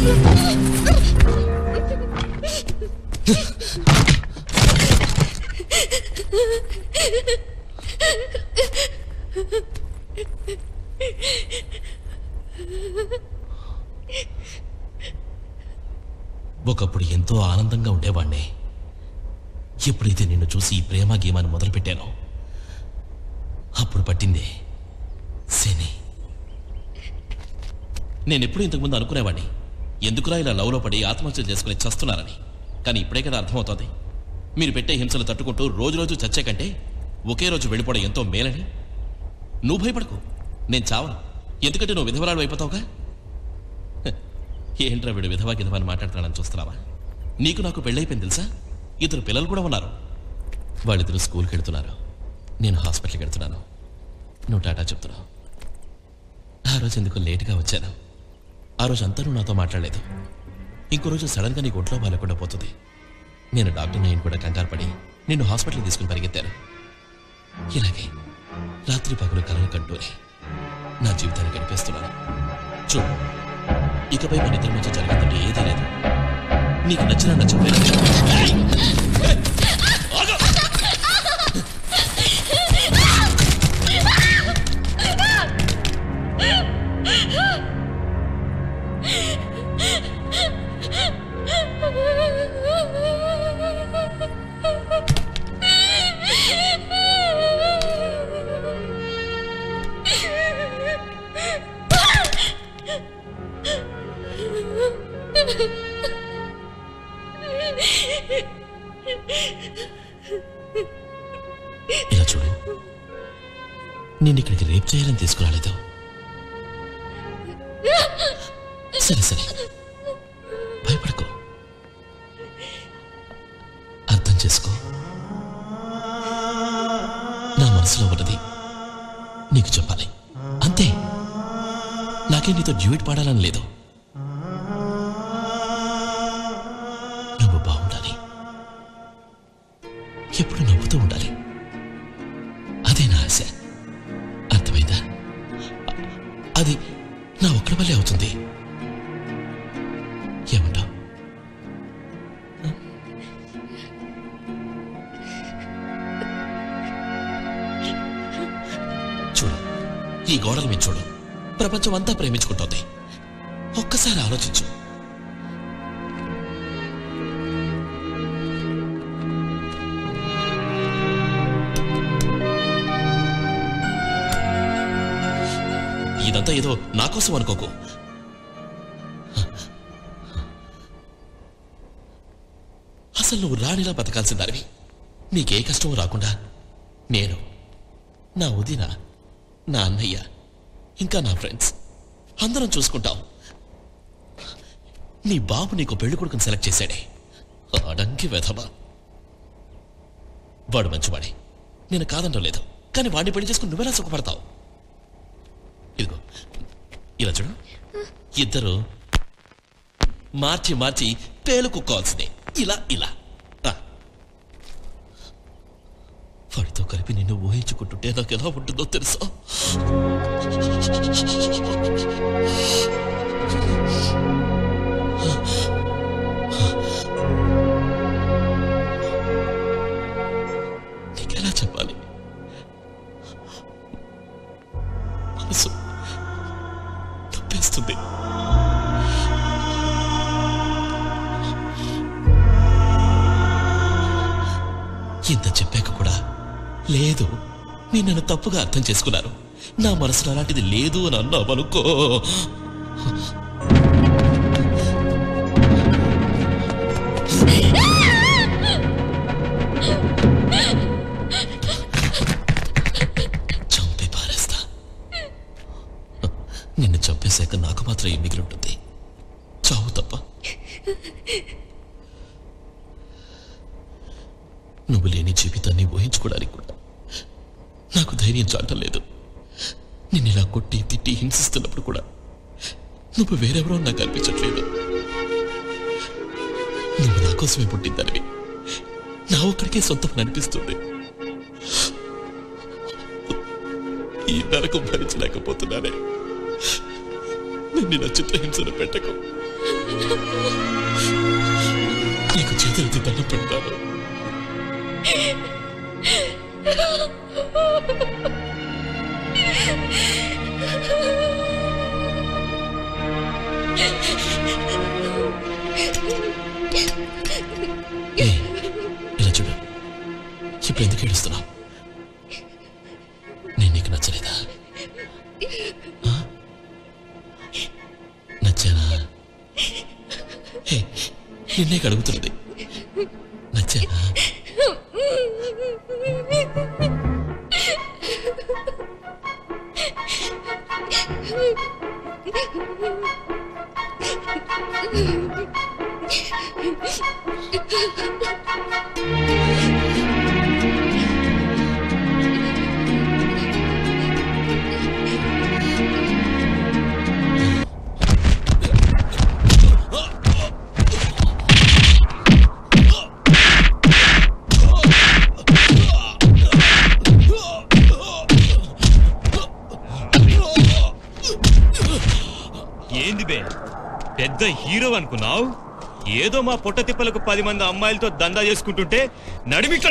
ఒకప్పుడు ఎంతో ఆనందంగా ఉండేవాణ్ణి ఎప్పుడైతే నిన్ను చూసి ఈ ప్రేమ గీమాన్ని మొదలుపెట్టానో అప్పుడు పట్టిందే శని నేను ఎప్పుడు ఇంతకుముందు అనుకునేవాడిని ఎందుకురా ఇలా లవ్లో పడి ఆత్మహత్యలు చేసుకుని చస్తున్నారని కానీ ఇప్పుడే కదా అర్థమవుతోంది మీరు పెట్టే హింసలు తట్టుకుంటూ రోజు రోజు చచ్చే కంటే ఒకే రోజు వెళ్ళిపోవడం ఎంతో మేలని నువ్వు భయపడకు నేను చావను ఎందుకంటే నువ్వు విధవరాలు అయిపోతావుగా హ, ఏంట్రా వీడు విధవా గిధవా అని మాట్లాడుతున్నాడని చూస్తున్నావా నీకు నాకు పెళ్ళైపోయింది తెలుసా ఇద్దరు పిల్లలు కూడా ఉన్నారు వాళ్ళిద్దరు స్కూల్కి వెళ్తున్నారు నేను హాస్పిటల్కి వెళ్తున్నాను నువ్వు టాటా చెప్తున్నావు ఆ రోజు ఎందుకు లేటుగా వచ్చాను ఆ రోజు అంతా నువ్వు నాతో మాట్లాడలేదు ఇంకో రోజు సడన్గా నీకు ఒంట్లో బాగాలేకుండా పోతుంది నేను డాక్టర్ నైన్ కూడా కంగారు పడి నిన్ను హాస్పిటల్కి తీసుకుని పరిగెత్తాను ఇలాగే రాత్రి పగలు కలలు కంటూనే నా జీవితాన్ని గడిపేస్తున్నాను చూడు ఇకపై మన ఇద్దరి మధ్య జరిగిందంటే ఏదీ లేదు నీకు నచ్చినా నచ్చలేదు ఇలా చూడు నేను ఇక్కడికి రేప్ చేయాలని తీసుకురాలేదు సరే సరే భయపడకు అర్థం చేసుకో నా మనసులో ఉన్నది నీకు చెప్పాలి అంతే నాకే నీతో డ్యూట్ పాడాలని లేదు నువ్వు బాగుండాలి ఎప్పుడు నవ్వుతూ ఉండాలి అదే నా ఆశ అర్థమైందా అ- అది నా ఒక్కడి వల్లే అవుతుంది ఏమంటావు చూడు ఈ గోడల మీద చూడు ప్రపంచం అంతా ప్రేమించుకుంటోంది ఒక్కసారి ఆలోచించు ఇదంతా ఏదో నా కోసం అనుకోకు అసలు నువ్వు రాణిలా బతకాల్సిన దానివి నీకే కష్టం రాకుండా నేను నా ఉదిన నా అన్నయ్య ఇంకా నా ఫ్రెండ్స్ అందరం చూసుకుంటాం నీ బాబు నీకు పెళ్లి కొడుకుని సెలెక్ట్ చేశాడే అడంకి వెధవా వాడు మంచివాడే నేను కాదంటం లేదు కానీ వాడిని పెళ్లి చేసుకుని నువ్వెలా సుఖపడతావు ఇదిగో ఇలా చూడు ఇద్దరు మార్చి మార్చి పేలు కుక్కోవాల్సిందే ఇలా ఇలా రా. వాడితో కలిపి నిన్ను ఊహించుకుంటుంటే నాకు ఎలా ఉంటుందో తెలుసా నీకెలా చెప్పాలి మనసు తప్పేస్తుంది ఇంత చెప్పాక కూడా లేదు నేను నన్ను తప్పుగా అర్థం చేసుకున్నారు నా మనసులో అలాంటిది లేదు అని అన్నావు అనుకో చంపి పారేస్తా నిన్ను చంపేశాక నాకు మాత్రం ఏం మిగిలి ఉంటుంది చావు తప్ప నువ్వు లేని జీవితాన్ని ఊహించుకోవడానికి కూడా నాకు ధైర్యం చాలటం లేదు నిన్ను ఇలా కొట్టి తిట్టి హింసిస్తున్నప్పుడు కూడా నువ్వు వేరెవరో నాకు అనిపించట్లేదు నువ్వు నా కోసమే పుట్టిందనివి నా ఒక్కడికే సొంతం అనిపిస్తుంది ఈ నరకం భరించలేకపోతున్నానే నిన్ను ఇలా చిత్రహింసను పెట్టకు నీకు చేతులెత్తి దండం పెడతాను ఏయ్, ఇలా చూడు ఇప్పుడు ఎందుకు ఏడుస్తున్నావు నేను నీకు నచ్చలేదా ఆ? నచ్చానా హే, నిన్నే కడుగుతున్నది నచ్చానా ఏంది బే పెద్ద హీరో అనుకున్నావు ఏదో మా పొట్ట తిప్పలకు పది మంది అమ్మాయిలతో దందా చేసుకుంటుంటే నడిమిట్ల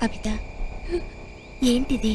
కవిత ఏంటిది